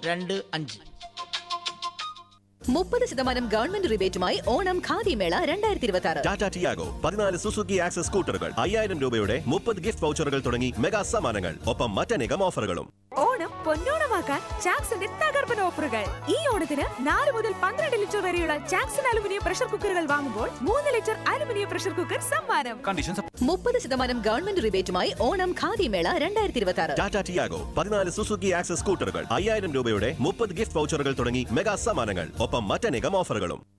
രണ്ട് അഞ്ച് മുപ്പത് ശതമാനം ഗവൺമെന്റ് റിബേറ്റുമായി ഓണം ഖാദി മേള രണ്ടായിരത്തി ഇരുപത്തി ആറ് ടാറ്റ ടിയാഗോ പതിനാല് സുസുക്കി ആക്സസ് സ്കൂട്ടറുകൾ അയ്യായിരം രൂപയുടെ മുപ്പത് ഗിഫ്റ്റ് വൗച്ചറുകൾ തുടങ്ങി മെഗാ സമ്മാനങ്ങൾ ഒപ്പം മറ്റനേകം ഓഫറുകളും ഓണം പൊന്നോണമാക്കാൻ ചാക്സിന്റെ തകർപ്പൻ ഓഫറുകൾ ഈ ഓണത്തിന് നാല് മുതൽ പന്ത്രണ്ട് ലിറ്റർ വരെയുള്ള ചാക്സൺ അലുമിനിയം പ്രഷർ കുക്കറുകൾ വാങ്ങുമ്പോൾ മൂന്ന് ലിറ്റർ അലുമിനിയം പ്രഷർ കുക്കർ സമ്മാനം കണ്ടീഷൻസ് മുപ്പത് ശതമാനം ഗവൺമെന്റ് റിബേറ്റുമായി ഓണം ഖാദി മേള രണ്ടായിരത്തി ഇരുപത്തി ആറ് ടാറ്റ ടിയാഗോ പതിനാല് സുസുക്കി ആക്സസ് സ്കൂട്ടറുകൾ അയ്യായിരം രൂപയുടെ മുപ്പത് ഗിഫ്റ്റ് വൗച്ചറുകൾ തുടങ്ങി മെഗാ സമ്മാനങ്ങൾ ഒപ്പം മറ്റനേകം ഓഫറുകളും